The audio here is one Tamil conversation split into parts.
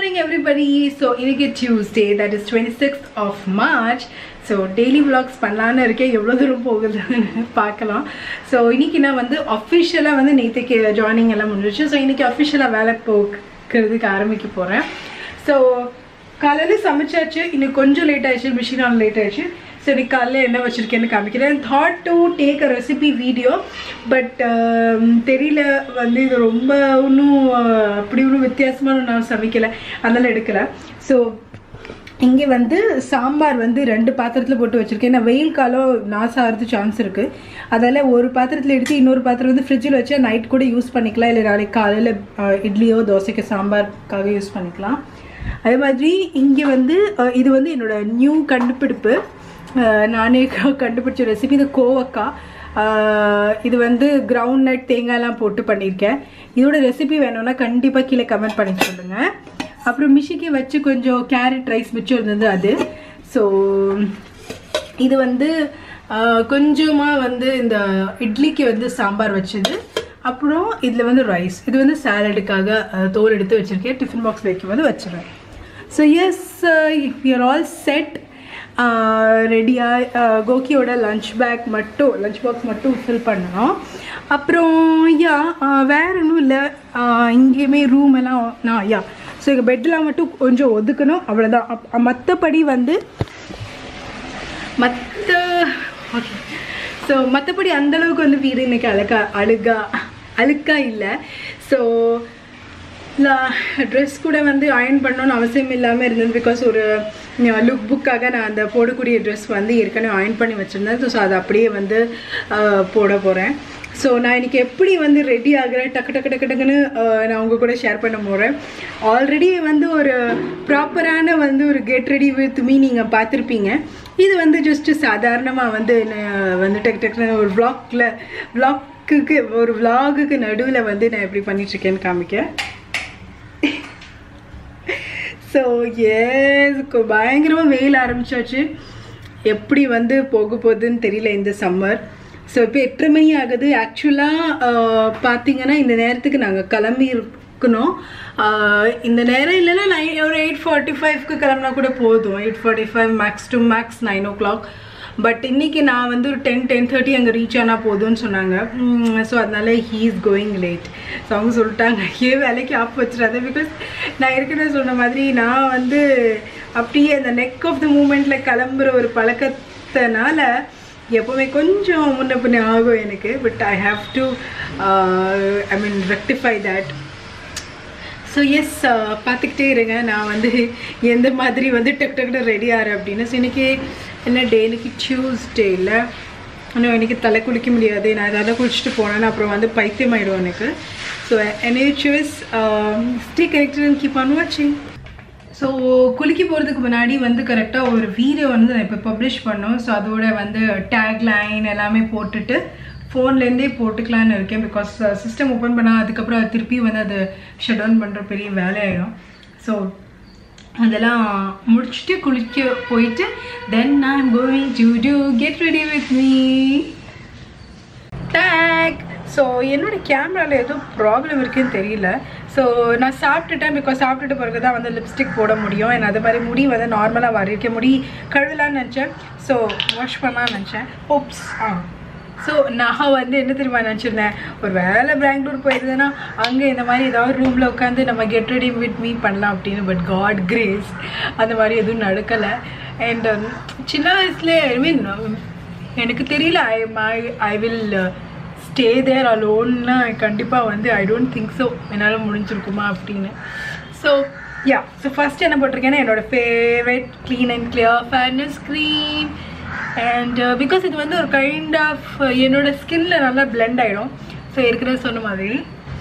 மார்னிங் எவ்ரிபடி ஸோ இன்னைக்கு Tuesday that is twenty sixth of March so daily vlogs பண்ணலான்னு இருக்கேன் எவ்வளோ தூரம் போகுதுன்னு பார்க்கலாம் ஸோ இன்னைக்கு நான் வந்து அஃபிஷியலாக வந்து நேற்றுக்கு ஜாயினிங் எல்லாம் முடிஞ்சிச்சு ஸோ இன்னைக்கு அஃபிஷியலாக வேலை போக்குறதுக்கு ஆரம்பிக்க போகிறேன் ஸோ காலையில் சமைச்சாச்சு இன்னும் கொஞ்சம் லேட் ஆயிடுச்சு மிஷின் ஆன் லேட் ஆயிடுச்சு ஸோ இன்னைக்கு காலையில் என்ன வச்சுருக்கேன்னு காமிக்கிறேன் thought to take a recipe video but தெரியல வந்து இது ரொம்ப இன்னும் அஹ், அப்படி ஒன்றும் வித்தியாசமான நான் சமைக்கலை அதனால் எடுக்கலை ஸோ இங்கே வந்து சாம்பார் வந்து ரெண்டு பாத்திரத்தில் போட்டு வச்சுருக்கேன் ஏன்னா வெயில் காலம் நாசம் ஆகிறது சான்ஸ் இருக்குது அதால் ஒரு பாத்திரத்தில் எடுத்து இன்னொரு பாத்திரம் வந்து ஃப்ரிட்ஜில் வச்சா நைட் கூட யூஸ் பண்ணிக்கலாம் இல்லை நாளைக்கு காலையில் அஹ், இட்லியோ தோசைக்கு சாம்பார்க்காக யூஸ் பண்ணிக்கலாம் அதே மாதிரி இங்கே வந்து அஹ், இது வந்து என்னோட நியூ கண்டுபிடிப்பு அஹ், நானே க- கண்டுபிடிச்ச ரெசிபி இது கோவக்காய் அஹ், இது வந்து கிரவுண்ட் நட் தேங்காய்லாம் போட்டு பண்ணியிருக்கேன் இதோட ரெசிபி வேணும்னா கண்டிப்பாக கீழே கமெண்ட் பண்ணி சொல்லுங்கள் அப்புறம் மிஷிக்கு வச்சு கொஞ்சம் கேரட் ரைஸ் மிச்சம் இருந்தது அது ஸோ இது வந்து கொஞ்சமாக வந்து இந்த இட்லிக்கு வந்து சாம்பார் வச்சது அப்புறம் இதில் வந்து ரைஸ் இது வந்து சாலடுக்காக தோல் எடுத்து வச்சுருக்கேன் டிஃபன் பாக்ஸ் வைக்கும் போது வச்சுருவேன் so yes you're all set ரெடியாக கோகியோட லஞ்ச் பேக் மட்டும் லஞ்ச் பாக்ஸ் மட்டும் ஃபில் பண்ணணும் அப்புறம் யா வேற ஒன்றும் இல்லை இங்கேயுமே ரூம் எல்லாம் நான் யா ஸோ எங்கள் பெட்டெலாம் மட்டும் கொஞ்சம் ஒதுக்கணும் அவ்வளோதான் அப் மற்றபடி வந்து மற்ற ஓகே ஸோ மற்றபடி அந்தளவுக்கு வந்து வீடு இன்னைக்கு அழகா அழுகா அழுக்கா இல்லை ஸோ நான் ட்ரெஸ் கூட வந்து அயர்ன் பண்ணணும்னு அவசியம் இல்லாமல் இருந்தது பிகாஸ் ஒரு லுக் புக்காக நான் அந்த போடக்கூடிய ட்ரெஸ் வந்து ஏற்கனவே அயர்ன் பண்ணி வச்சுருந்தேன் ஸோ அதை அப்படியே வந்து ஆஹ், போட போகிறேன் ஸோ நான் இன்னைக்கு எப்படி வந்து ரெடி ஆகுறேன் டக்கு டக்கு டக்கு டக்குன்னு ஆஹ், நான் உங்கள் கூட ஷேர் பண்ண போகிறேன் ஆல்ரெடி வந்து ஒரு ப்ராப்பரான வந்து ஒரு கெட் ரெடி வித் மீ நீங்கள் பார்த்துருப்பீங்க இது வந்து ஜஸ்ட்டு சாதாரணமாக வந்து நான் வந்து டக்கு டக்குன்னு ஒரு vlogல vlogக்கு ஒரு vlogக்கு நடுவில் வந்து நான் எப்படி பண்ணிட்டுருக்கேன்னு காமிக்கேன் ஸோ எஸ் பயங்கரமாக வெயில் ஆரம்பிச்சாச்சு எப்படி வந்து போக போகுதுன்னு தெரியல இந்த சம்மர் ஸோ இப்போ எட்டரை மணி ஆகுது ஆக்சுவலாக பார்த்தீங்கன்னா இந்த நேரத்துக்கு நாங்கள் கிளம்பி இருக்கணும் ஆஹ் இந்த நேரம் இல்லைன்னா நைன் ஒரு எயிட் ஃபார்ட்டி ஃபைவ்க்கு கிளம்புனா கூட போதும் eight forty five max to max nine o'clock but இன்னைக்கு நான் வந்து ஒரு டென் டென் தேர்ட்டி அங்கே ரீச் ஆனால் போதும்னு சொன்னாங்க ஸோ அதனால he is going late so அவங்க சொல்லிட்டாங்க ஏன் வேலைக்கு ஆப் வச்சிடாத பிகாஸ் நான் ஏற்கனவே சொன்ன மாதிரி நான் வந்து அப்படியே அந்த நெக் ஆஃப் த மூமெண்ட்டில் கிளம்புற ஒரு பழக்கத்தினால எப்போவுமே கொஞ்சம் முன்ன பின்ன ஆகும் எனக்கு but I have to I mean rectify that so yes பார்த்துக்கிட்டே இருங்க நான் வந்து எந்த மாதிரி வந்து டக் டக்குனு ரெடி ஆகிறேன் அப்படின்னு ஸோ இன்னைக்கு என்ன டே இன்னைக்கு டியூஸ்டேயில் இன்னும் எனக்கு தலை குளிக்க முடியாது நான் ஏதாவது குளிச்சுட்டு போனேன்னா அப்புறம் வந்து பைத்தியம் ஆயிடும் எனக்கு ஸோ என்னை choose stay correct keep on வாட்சிங் ஸோ குளிக்க போகிறதுக்கு முன்னாடி வந்து கரெக்டாக ஒரு வீடியோ வந்து நான் இப்போ பப்ளிஷ் பண்ணோம் ஸோ அதோட வந்து டேக் லைன் எல்லாமே போட்டுட்டு ஃபோன்லேருந்தே போட்டுக்கலான்னு இருக்கேன் பிகாஸ் சிஸ்டம் ஓப்பன் பண்ணால் அதுக்கப்புறம் அது திருப்பி வந்து அது ஷட் டவுன் பண்ணுற பெரிய வேலையாயிடும் ஸோ அதெல்லாம் முடிச்சுட்டு குளிக்க போயிட்டு then I am going to do get ready with me tag so என்னோட கேமராவில் ஏதோ ப்ராப்ளம் இருக்குன்னு தெரியல ஸோ நான் சாப்பிட்டுட்டேன் பிகாஸ் சாப்பிட்டுட்டு பிறகு தான் வந்து லிப்ஸ்டிக் போட முடியும் ஏன்னா அது மாதிரி முடி வந்து நார்மலாக வரைக்க முடி கழுவலான்னு நினச்சேன் ஸோ வாஷ் பண்ணலாம்னு நினச்சேன் ஓப்ஸ் ஆ ஸோ நான் வந்து என்ன தெரியுமா நினச்சிருந்தேன் ஒரு வேலை பெங்களூர் போயிருந்தேன்னா அங்கே இந்த மாதிரி ஏதாவது ரூமில் உட்காந்து நம்ம கெட் ரெடி வித் மீ பண்ணலாம் அப்படின்னு பட் காட் கிரேஸ் அந்த மாதிரி எதுவும் நடக்கலை அண்ட் சின்ன வயசுல ஐ மீன் எனக்கு தெரியல I my I will stay there அலோன்னா கண்டிப்பாக வந்து ஐ டோன்ட் திங்க் ஸோ என்னால் முடிஞ்சிருக்குமா அப்படின்னு ஸோ யா ஸோ ஃபஸ்ட் என்ன போட்டிருக்கேன்னா என்னோட favourite clean and clear fairness cream and because இது வந்து ஒரு கைண்ட் ஆஃப் என்னோட ஸ்கின்ல நல்லா பிளெண்ட் ஆகிடும் ஸோ ஏற்கனவே சொன்ன மாதிரி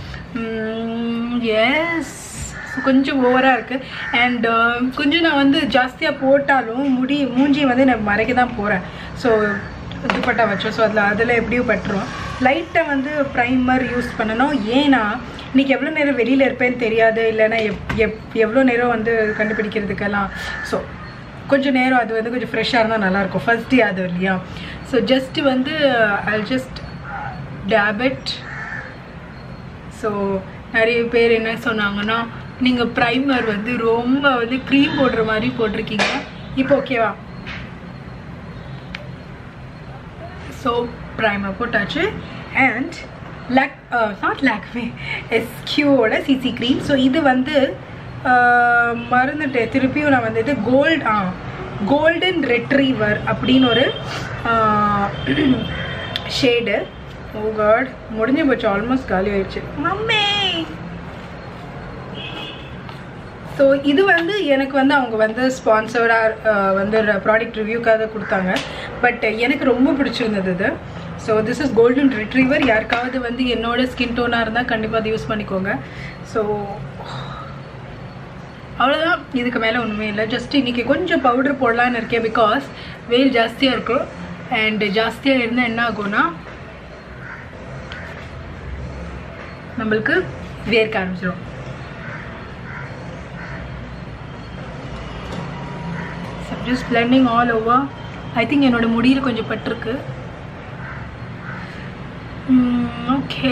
எஸ் கொஞ்சம் ஓவராக இருக்குது அண்ட் கொஞ்சம் நான் வந்து ஜாஸ்தியாக போட்டாலும் முடி மூஞ்சி வந்து நான் மறைக்க தான் போகிறேன் ஸோ துப்பட்டா வச்சோம் ஸோ அதில் அதில் எப்படியும் பட்டுரும் லைட்டாக வந்து ப்ரைமர் யூஸ் பண்ணணும் ஏன்னா இன்றைக்கி எவ்வளோ நேரம் வெளியில் இருப்பேன்னு தெரியாது இல்லைன்னா எப் எப் எவ்வளோ நேரம் வந்து கண்டுபிடிக்கிறதுக்கெல்லாம் ஸோ கொஞ்சம் நேரம் அது வந்து கொஞ்சம் ஃப்ரெஷ்ஷாக இருந்தால் நல்லாயிருக்கும் ஃபர்ஸ்ட் டே அது இல்லையா ஸோ ஜஸ்ட்டு வந்து ஐ ஜஸ்ட் டேபெட் ஸோ நிறைய பேர் என்ன சொன்னாங்கன்னா நீங்கள் ப்ரைமர் வந்து ரொம்ப வந்து க்ரீம் போடுற மாதிரி போட்டிருக்கீங்க இப்போ ஓகேவா ஸோ ப்ரைமர் போட்டாச்சு அண்ட் லாக் நாட் லாக்மே எஸ்கியூவோட சிசி க்ரீம் ஸோ இது வந்து uh, மறந்துட்டேன் திருப்பியும் நான் வந்துட்டு கோல்ட் ஆ கோல்டன் ரெட்ரீவர் அப்படின்னு ஒரு ஷேடு ஓ காட் முடிஞ்சு போச்சு ஆல்மோஸ்ட் காலி ஆயிடுச்சு மம்மே ஸோ இது வந்து எனக்கு வந்து அவங்க வந்து ஸ்பான்சர்டாக வந்து ப்ராடக்ட் ரிவ்யூக்காக கொடுத்தாங்க பட் எனக்கு ரொம்ப பிடிச்சிருந்தது இது so this is golden retriever யாருக்காவது வந்து என்னோட ஸ்கின் டோனாக இருந்தால் கண்டிப்பாக அதை யூஸ் பண்ணிக்கோங்க ஸோ அவ்வளோதான் இதுக்கு மேலே ஒன்றுமே இல்லை ஜஸ்ட் இன்றைக்கி கொஞ்சம் பவுடர் போடலான்னு இருக்கேன் பிகாஸ் வெயில் ஜாஸ்தியாக இருக்கும் அண்ட் ஜாஸ்தியாக இருந்தால் என்ன ஆகும்னா நம்மளுக்கு வேர்க்க ஆரம்பிச்சிடும் just blending all over I think என்னோட முடியில் கொஞ்சம் பட்டிருக்கு ஓகே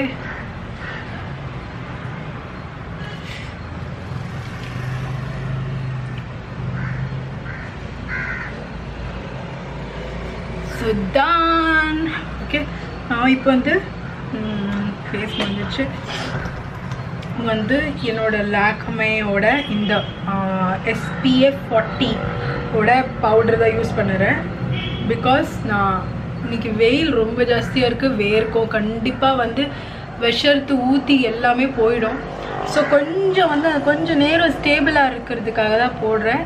ஸோ தான் ஓகே நான் இப்போ வந்து ஃபேஸ் வந்துச்சு வந்து என்னோட லாக்மேயோட இந்த எஸ்பிஎஃப் ஃபார்ட்டி ஓட பவுடர் தான் யூஸ் பண்ணுறேன் பிகாஸ் நான் இன்னைக்கு வெயில் ரொம்ப ஜாஸ்தியாக இருக்குது வேர்க்கும் கண்டிப்பாக வந்து விஷர்த்து ஊற்றி எல்லாமே போயிடும் ஸோ கொஞ்சம் வந்து அது கொஞ்சம் நேரம் ஸ்டேபிளாக இருக்கிறதுக்காக தான் போடுறேன்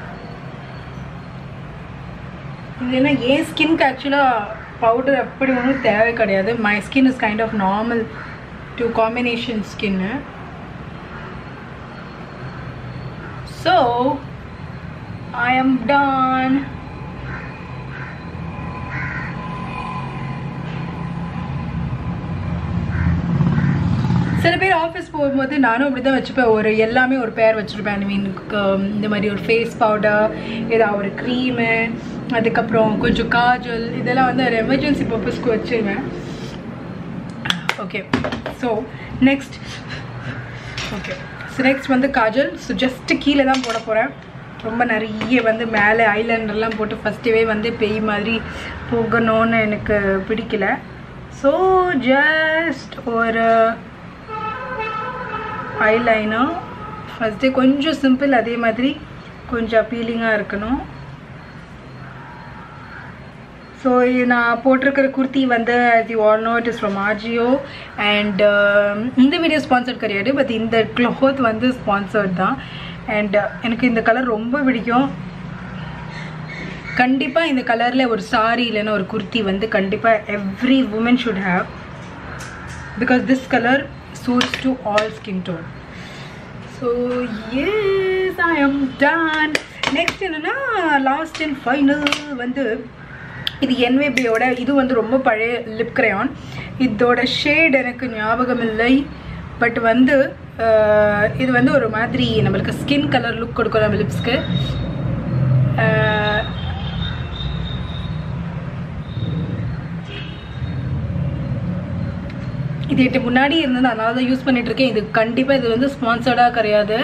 இது என்ன என் ஸ்கின்க்கு ஆக்சுவலாக பவுடர் அப்படி ஒன்றும் தேவை கிடையாது my skin is kind of normal to combination skin so I am done சில பேர் ஆஃபீஸ் போகும்போது நானும் அப்படி தான் வச்சுப்பேன் ஒரு எல்லாமே ஒரு பேர் வச்சுருப்பேன் ஐ மீன் இந்த மாதிரி ஒரு ஃபேஸ் பவுடர் ஏதாவது ஒரு க்ரீமு அதுக்கப்புறம் கொஞ்சம் காஜல் இதெல்லாம் வந்து ஒரு எமர்ஜென்சி பர்பஸ்க்கு வச்சுருவேன் okay so next okay so next வந்து காஜல் ஸோ ஜஸ்ட்டு கீழே தான் போட போகிறேன் ரொம்ப நிறைய வந்து மேலே ஐலைனர்லாம் போட்டு ஃபஸ்ட்டுவே வந்து பெய் மாதிரி போகணும்னு எனக்கு பிடிக்கல ஸோ ஜஸ்ட் ஒரு ஐலைனர் ஃபஸ்ட்டு கொஞ்சம் சிம்பிள் அதே மாதிரி கொஞ்சம் அப்பீலிங்காக இருக்கணும் ஸோ நான் போட்டிருக்கிற குர்த்தி வந்து the all know it is from Ajio and இந்த வீடியோ ஸ்பான்சர்ட் கிடையாது பட் இந்த க்ளாத் வந்து ஸ்பான்சர்ட் தான் அண்ட் எனக்கு இந்த கலர் ரொம்ப பிடிக்கும் கண்டிப்பாக இந்த கலரில் ஒரு சாரி இல்லைன்னா ஒரு குர்த்தி வந்து கண்டிப்பாக every woman should have because this colour suits to all skin tone so yes i am done next என்னன்னா லாஸ்ட் அண்ட் ஃபைனல் வந்து இது என்வேபியோட இது வந்து ரொம்ப பழைய லிப் கிரையான் இதோட ஷேட் எனக்கு ஞாபகம் இல்லை பட் வந்து அஹ், இது வந்து ஒரு மாதிரி நம்மளுக்கு ஸ்கின் கலர் லுக் கொடுக்கும் நம்ம லிப்ஸ்க்கு இது எட்டு முன்னாடி இருந்தது அதனால தான் யூஸ் பண்ணிட்டு இருக்கேன் இது கண்டிப்பாக இது வந்து ஸ்பான்சர்டாக கிடையாது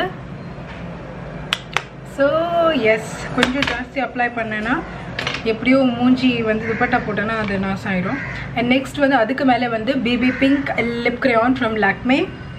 ஸோ எஸ் கொஞ்சம் ஜாஸ்தி அப்ளை பண்ணேன்னா எப்படியோ மூஞ்சி வந்து துப்பட்டா போட்டேன்னா அது நாசம் ஆயிடும் அண்ட் நெக்ஸ்ட் வந்து அதுக்கு மேலே வந்து baby pink lip crayon from Lakme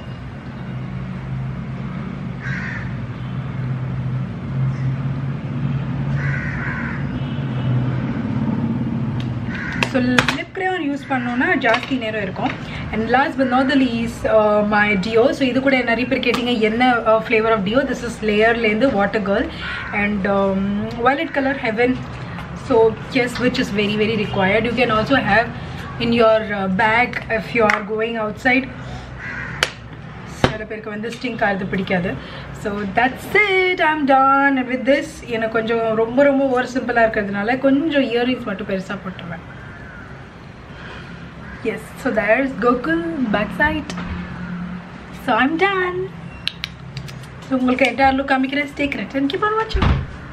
so lip crayon use பண்ணோன்னா ஜாஸ்தி நேரம் இருக்கும் and last but not the least my deo so இது கூட நிறைய பேர் கேட்டிங்க என்ன flavour of deo this is லேயர்லேருந்து Wottagirl and violet colour heaven so yes which is very very required you can also have in your bag if you are going outside சில பேருக்கு வந்து ஸ்டிங் ஆகிறது பிடிக்காது so that's it I'm done with this எனக்கு கொஞ்சம் ரொம்ப ரொம்ப ஓவர் சிம்பிளாக இருக்கிறதுனால கொஞ்சம் இயரிங்ஸ் மட்டும் பெருசாக போட்டுருவேன் yes so there is Gokul back side so I'm done so உங்களுக்கு என்டையர் லுக் காமிக்கிறேன் ஸ்டேக்கிறேன் தேங்க்யூ ஃபார் வாட்சிங்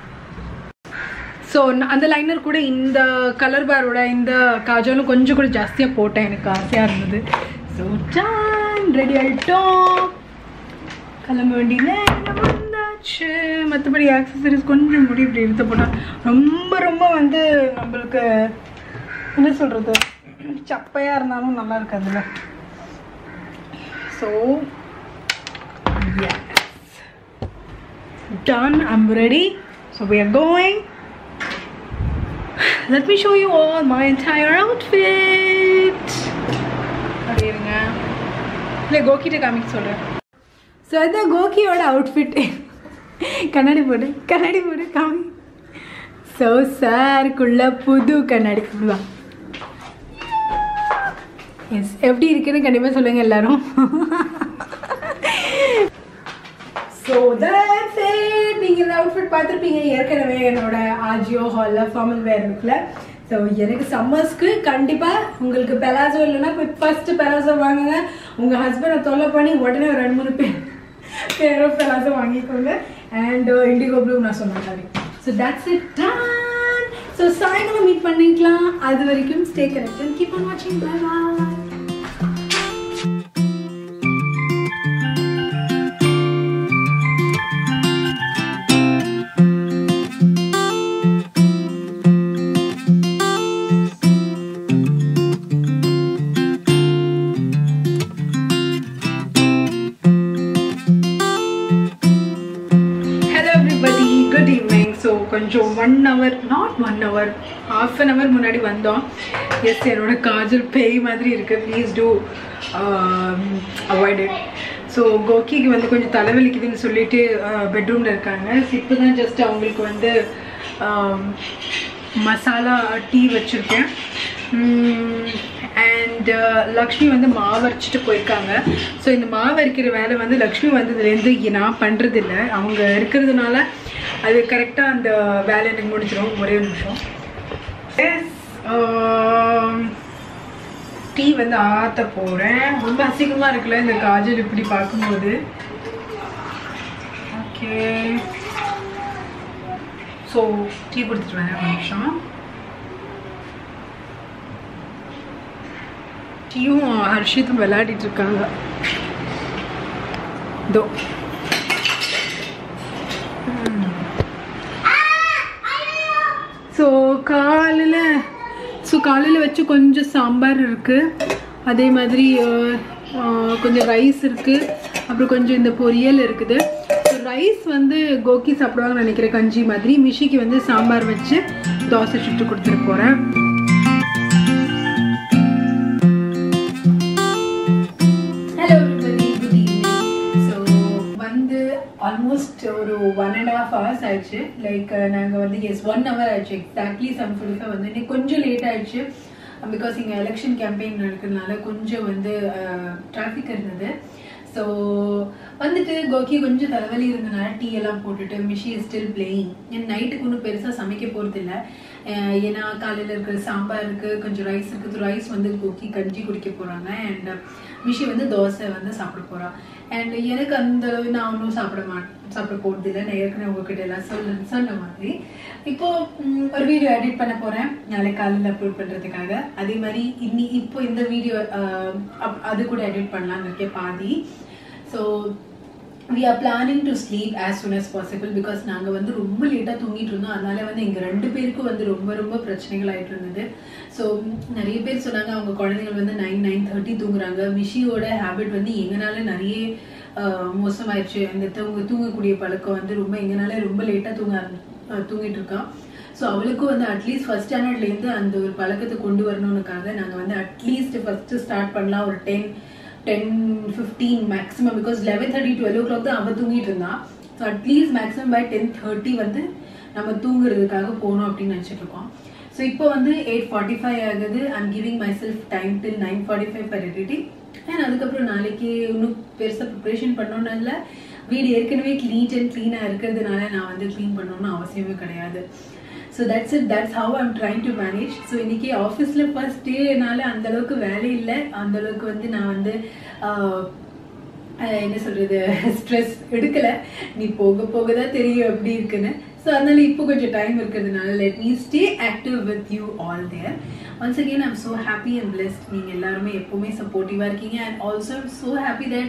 ஸோ அந்த லைனர் கூட இந்த கலர் பாரோட இந்த காஜலும் கொஞ்சம் கூட ஜாஸ்தியாக போட்டேன் எனக்கு ஆசையாக இருந்தது ஸோ டான் ரெடி ஆகிட்டோம் கிளம்ப வேண்டிய நேரம் வந்தாச்சு மற்றபடி ஆக்சசரிஸ் கொஞ்சம் முடி இப்படி இழுத்து போட்டால் ரொம்ப ரொம்ப வந்து நம்மளுக்கு என்ன சொல்கிறது சப்பையாக இருந்தாலும் நல்லா இருக்காதுல்ல so yes done i'm ready so we are going let me show you all my entire outfit அப்படி இருங்க இல்லை கோகிட்ட காமிக்க சொல்கிறேன் ஸோ அதான் கோகியோட அவுட்ஃபிட் கண்ணாடி போடு கண்ணாடி போடு காமி ஸோ சாருக்குள்ள புது கண்ணாடி வா எஸ் எப்படி இருக்குன்னு கண்டிப்பாக சொல்லுங்கள் எல்லாரும் ஸோ தட்ஸ் இட் நீங்கள் இந்த அவுட்ஃபிட் பார்த்துருப்பீங்க ஏற்கனவே என்னோட ஆஜியோ ஹாலில் ஃபார்மல் வேர் இருக்குல்ல ஸோ எனக்கு சம்மர்ஸ்க்கு கண்டிப்பாக உங்களுக்கு பெலாசோ இல்லைன்னா போய் ஃபஸ்ட்டு பெலாசோ வாங்குங்க உங்கள் ஹஸ்பண்டை தொல்லை பண்ணி உடனே ஒரு ரெண்டு மூணு பேர் பேரோ பெலாசோ வாங்கிக்கோங்க அண்ட் இண்டிகோ ப்ளூ நான் சொன்ன மாதிரி so that's it done so சாயங்காலம் மீட் பண்ணிக்கலாம் அது வரைக்கும் ஸ்டே கனெக்ட் கீப் ஆன் வாட்சிங் bye bye hello everybody good evening so கொஞ்சம் one hour not one hour half an hour முன்னாடி வந்தோம் எஸ் என்னோட காஜல் பேய் மாதிரி இருக்கு please do avoid it so கோகிக்கு வந்து கொஞ்சம் தலைவலிக்குதுன்னு சொல்லிட்டு பெட்ரூமில் இருக்காங்க இப்போ தான் ஜஸ்ட் அவங்களுக்கு வந்து ஆம், மசாலா டீ வச்சுருக்கேன் அண்ட் லக்ஷ்மி வந்து மாவு அரைச்சிட்டு போயிருக்காங்க ஸோ இந்த மாவு அரைக்கிற வேலை வந்து லக்ஷ்மி வந்ததுலேருந்து நான் பண்ணுறதில்ல அவங்க இருக்கிறதுனால அது கரெக்டாக அந்த வேலை எனக்கு முடிச்சிடும் ஒரே ஒரு நிமிஷம் டீ வந்து ஆற்ற போகிறேன் ரொம்ப அசிங்கமாக இருக்குல்ல இந்த காஜல் இப்படி பார்க்கும்போது ஓகே ஸோ டீ கொடுத்துட்டு வரேன் ஒரு நிமிஷம் டீயும் ஹர்ஷித்தும் விளையாடிட்டு இருக்காங்க இதோ ஸோ காலையில் ஸோ காலையில் வச்சு கொஞ்சம் சாம்பார் இருக்குது அதே மாதிரி அஹ், அஹ், கொஞ்சம் ரைஸ் இருக்குது அப்புறம் கொஞ்சம் இந்த பொரியல் இருக்குது ஸோ ரைஸ் வந்து கோகி சாப்பிடுவாங்கன்னு நினைக்கிறேன் கஞ்சி மாதிரி மிஷிக்கு வந்து சாம்பார் வச்சு தோசை சுட்டு கொடுத்துட்டு போகிறேன் hello everybody good evening so வந்து ஆல்மோஸ்ட் ஒரு ஒன் அண்ட் ஹாஃப் ஹவர்ஸ் ஆயிடுச்சு லைக் நாங்கள் வந்து எஸ் ஒன் ஹவர் ஆயிடுச்சு எக்ஸாக்ட்லி செவன் ஃபார்ட்டி ஃபைவ் வந்து இன்னைக்கு கொஞ்சம் லேட் ஆயிடுச்சு பிகாஸ் இங்கே எலெக்ஷன் கேம்பெயின் நடக்கிறதுனால கொஞ்சம் வந்து டிராஃபிக் இருந்தது ஸோ வந்துட்டு கோகி கொஞ்சம் தலைவலி இருந்தனால டீ எல்லாம் போட்டுட்டு மிஷி இஸ் ஸ்டில் பிளேயிங் என் நைட்டுக்கு ஒன்றும் பெருசாக சமைக்க போகிறது இல்லை ஏன்னா காலையில் இருக்கிற சாம்பார் இருக்குது கொஞ்சம் ரைஸ் இருக்குது ரைஸ் வந்து கோகி கஞ்சி குடிக்க போகிறாங்க அண்ட் மிஷி வந்து தோசை வந்து சாப்பிட போறா அண்ட் எனக்கு அந்த அளவு நான் ஒன்றும் சாப்பிட மாட்டேன் சாப்பிட போகிறது இல்லை நான் ஏற்கனவே உங்ககிட்ட எல்லாம் சொல்ல சொன்ன மாதிரி இப்போ ம், ஒரு வீடியோ எடிட் பண்ண போறேன் நாளைக்கு காலையில் அப்லோட் பண்றதுக்காக அதே மாதிரி இன்னி இப்போ இந்த வீடியோ அது கூட எடிட் பண்ணலாம்னு இருக்கேன் பாதி so we are planning to sleep as soon as possible because நாங்க வந்து ரொம்ப லேட்டா தூங்கிட்டு இருந்தோம் அதனால வந்து எங்க ரெண்டு பேருக்கும் வந்து ரொம்ப ரொம்ப பிரச்சனைகள் ஆயிட்டு இருந்தது ஸோ நிறைய பேர் சொன்னாங்க அவங்க குழந்தைகள் வந்து நைன் நைன் தேர்ட்டி தூங்குறாங்க மிஷியோட ஹேபிட் வந்து எங்கனால நிறைய ஆஹ், மோசமாயிருச்சு அந்த தூங்க தூங்கக்கூடிய பழக்கம் வந்து ரொம்ப எங்கனால ரொம்ப லேட்டா தூங்க ஆரம்பி- ஆஹ், தூங்கிட்டு இருக்கான் ஸோ அவளுக்கும் வந்து அட்லீஸ்ட் ஃபர்ஸ்ட் ஸ்டாண்டர்ட்லேருந்து அந்த ஒரு பழக்கத்தை கொண்டு வரணும்னுக்காக நாங்கள் வந்து அட்லீஸ்ட் ஃபர்ஸ்ட் ஸ்டார்ட் பண்ணலாம் ஒரு ten ten fifteen maximum because eleven thirty twelve o'clock தான் அவள் தூங்கிட்டு இருந்தான் so at least maximum by ten thirty வந்து நம்ம தூங்குறதுக்காக போகணும் அப்படின்னு நினச்சிட்டு இருக்கோம் ஸோ இப்போ வந்து எயிட் ஃபார்ட்டி ஃபைவ் ஆகுது I'm giving myself time till nine forty five for editing and அதுக்கப்புறம் நாளைக்கு இன்னும் பெருசாக ப்ரிப்ரேஷன் பண்ணோன்னால வீடு ஏற்கனவே நீட் அண்ட் க்ளீனாக இருக்கிறதுனால நான் வந்து க்ளீன் பண்ணணும்னு அவசியமே கிடையாது so that's it that's how I'm trying to manage so இன்னைக்கு ஆஃபீஸில் ஃபர்ஸ்ட் டேனால அந்த அளவுக்கு வேலை இல்லை அந்த அளவுக்கு வந்து நான் வந்து ஆஹ், ஆஹ், என்ன சொல்றது ஸ்ட்ரெஸ் எடுக்கல நீ போக போக தான் தெரியும் எப்படி இருக்குன்னு ஸோ அதனால இப்போ கொஞ்சம் டைம் இருக்கிறதுனால let me stay active with you all there once again I'm so happy and blessed நீங்கள் எல்லாருமே எப்போவுமே சப்போர்ட்டிவாக இருக்கீங்க and also I'm so happy that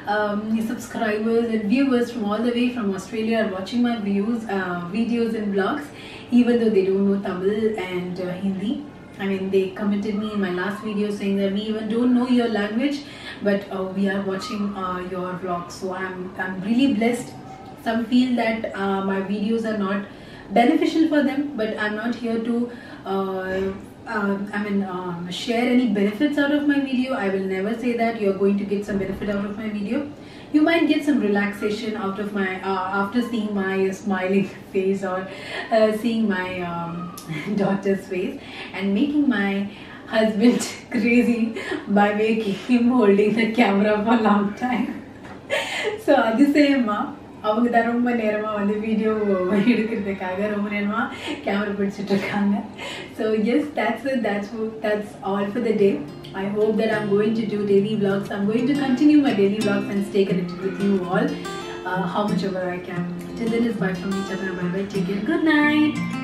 um, subscribers and viewers from all the way from Australia are watching my views, uh, videos and vlogs, even though they don't know Tamil and uh, Hindi. I mean, they commented me in my last video saying that we even don't know your language, but uh, we are watching uh, your vlogs. So I'm I'm really blessed. Some feel that uh, my videos are not beneficial for them, but I'm not here to. Uh, um, I mean, um, share any benefits out of my video. I will never say that you're going to get some benefit out of my video. You might get some relaxation out of my uh, after seeing my smiling face or uh, seeing my um, daughter's face and making my husband crazy by making him holding the camera for a long time. So அதிசயமா அவங்க தான் ரொம்ப நேரமாக வந்து வீடியோ எடுக்கிறதுக்காக ரொம்ப நேரமாக கேமரா பிடிச்சிட்டு இருக்காங்க so yes that's it that's that's all for the day I hope that I'm going to do daily vlogs I'm going to continue my daily vlogs and stay connected with you all uh, how much ever I can till then is bye from each other bye bye take care good night